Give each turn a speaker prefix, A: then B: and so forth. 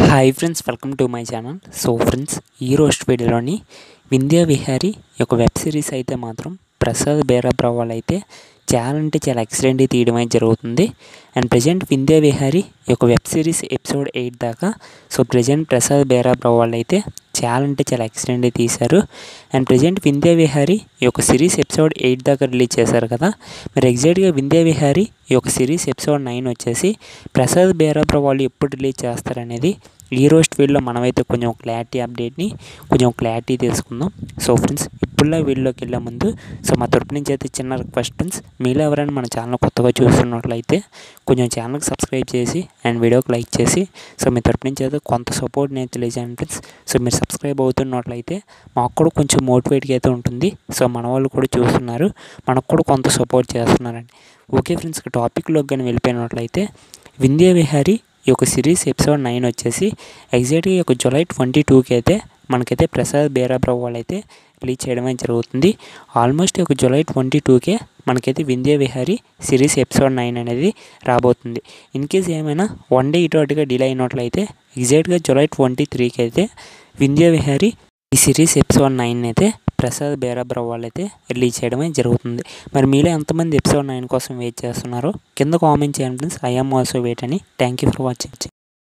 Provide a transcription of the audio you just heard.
A: hi friends welcome to my channel so friends ఈ రోజు వీడియోలోని వింధ్యా విహారీ యొక్క వెబ్ సిరీస్ అయితే మాత్రం ప్రసాద్ బేరాబ్రావ్ వాళ్ళు అయితే చాలా అంటే చాలా ఎక్సలెంట్ తీయడం అయితే జరుగుతుంది అండ్ ప్రజెంట్ వింధ్యా విహారీ యొక్క వెబ్ సిరీస్ ఎపిసోడ్ ఎయిట్ దాకా సో ప్రజెంట్ ప్రసాద్ బేరాబ్రావ్ వాళ్ళు అయితే చాలా అంటే చాలా ఎక్సలెంట్ తీశారు అండ్ ప్రజెంట్ వింధ్యా విహారీ ఈ యొక్క సిరీస్ ఎపిసోడ్ ఎయిట్ దాకా రిలీజ్ చేశారు కదా మరి ఎగ్జాక్ట్గా వింధ్యా విహారీ ఈ యొక్క సిరీస్ ఎపిసోడ్ నైన్ వచ్చేసి ప్రసాద్ బేరాబ్రావ్ వాళ్ళు ఎప్పుడు రిలీజ్ చేస్తారనేది ఈ రోజు వీడియోలో మనమైతే కొంచెం క్లారిటీ అప్డేట్ని కొంచెం క్లారిటీ తెలుసుకుందాం సో ఫ్రెండ్స్ ఇప్పుడులా వీడియోకి వెళ్ళే ముందు సో మా తరపు నుంచి అయితే చిన్న రిక్వెస్ట్ ఫ్రెండ్స్ మీలో ఎవరైనా మన ఛానల్ కొత్తగా చూస్తున్నట్లయితే కొంచెం ఛానల్కి సబ్స్క్రైబ్ చేసి అండ్ వీడియోకి లైక్ చేసి సో మీ తరపు నుంచి అయితే కొంత సపోర్ట్ నేను తెలియజేయండి ఫ్రెండ్స్ సో మీరు సబ్స్క్రైబ్ అవుతున్నట్లయితే మాకు కూడా కొంచెం మోటివేట్గా అయితే ఉంటుంది సో మన వాళ్ళు కూడా చూస్తున్నారు మనకు కూడా కొంత సపోర్ట్ చేస్తున్నారండి ఓకే ఫ్రెండ్స్ టాపిక్లోకి కానీ వెళ్ళిపోయినట్లయితే వింధ్యా విహారీ ఈ యొక్క సిరీస్ ఎపిసోడ్ నైన్ వచ్చేసి ఎగ్జాక్ట్గా ఈ యొక్క జూలై ట్వంటీ టూకి అయితే మనకైతే ప్రసాద్ బేరాబ్రావ్ వాళ్ళు అయితే రిలీజ్ చేయడమే జరుగుతుంది ఆల్మోస్ట్ ఈ యొక్క జూలై ట్వంటీ టూకే మనకైతే Vindhya Vihari series episode nine అనేది రాబోతుంది ఇన్ కేస్ ఏమైనా వన్ డే ఇటు అటుగా డిలే అయినట్లయితే ఎగ్జాక్ట్గా జూలై ట్వంటీ త్రీకి అయితే వింధ్యా విహారీ ఈ సిరీస్ ఎపిసోడ్ నైన్ అయితే ప్రసాద్ బేరాబ్రావ్ వాళ్ళు అయితే రిలీజ్ చేయడమే జరుగుతుంది మరి మీలో ఎంతమంది ఎపిసోడ్ నైన్ కోసం వెయిట్ చేస్తున్నారో కింద కామెంట్ చేయండి ఫ్రెండ్స్ ఐఎమ్ ఆల్సో వెయిట్ అని థ్యాంక్ యూ ఫర్ వాచింగ్